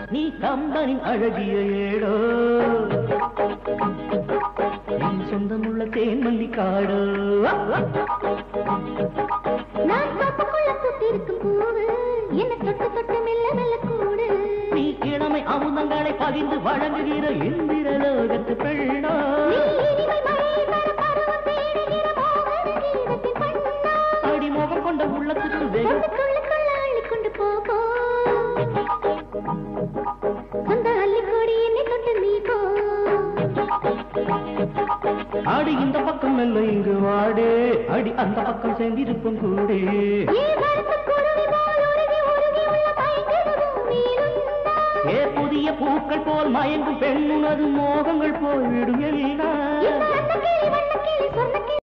நீ கம்பனின் அழகிய ஏடோ என் சொந்தமுள்ள தேன்மல்லி காடோ நான் காப்புக்குள்ள பூத்திருக்கும் பூவு என்ன தொட்டு தொட்டு மெல்ல மெல்ல கூடு நீ இளமை அமுதங்களை பகிர்ந்து வழங்குகிற இந்திர லோகத்து பெண்ணோ நீ இனிமை மழை தர பருவம் தேடுகிற மோகன கீதத்தின் பண்ணா அடிமோகம் கொண்ட உள்ளத்துக்கு வெகு உள்ளுக்குள்ளுக்குள்ள அள்ளிக் கொண்டு போகோ அந்த அள்ளிக்கொடி என்னை தொட்டு நீ போ அடி இந்த பக்கம் மெல்ல இங்கு வாடே அடி அந்த பக்கம் சேர்ந்திருப்போம் கூடே ஏ கருப்பு குருவி போல் உருகி உருகி உள்ள பயங்கரமும் நீளுந்தா ஏ புதிய பூக்கள் போல் மயங்கும் பெண்ணுனது மோகங்கள் போய்விடும் எல்லாம் இந்த வண்ணக்கிளி வண்ணக்கிளி சொன்ன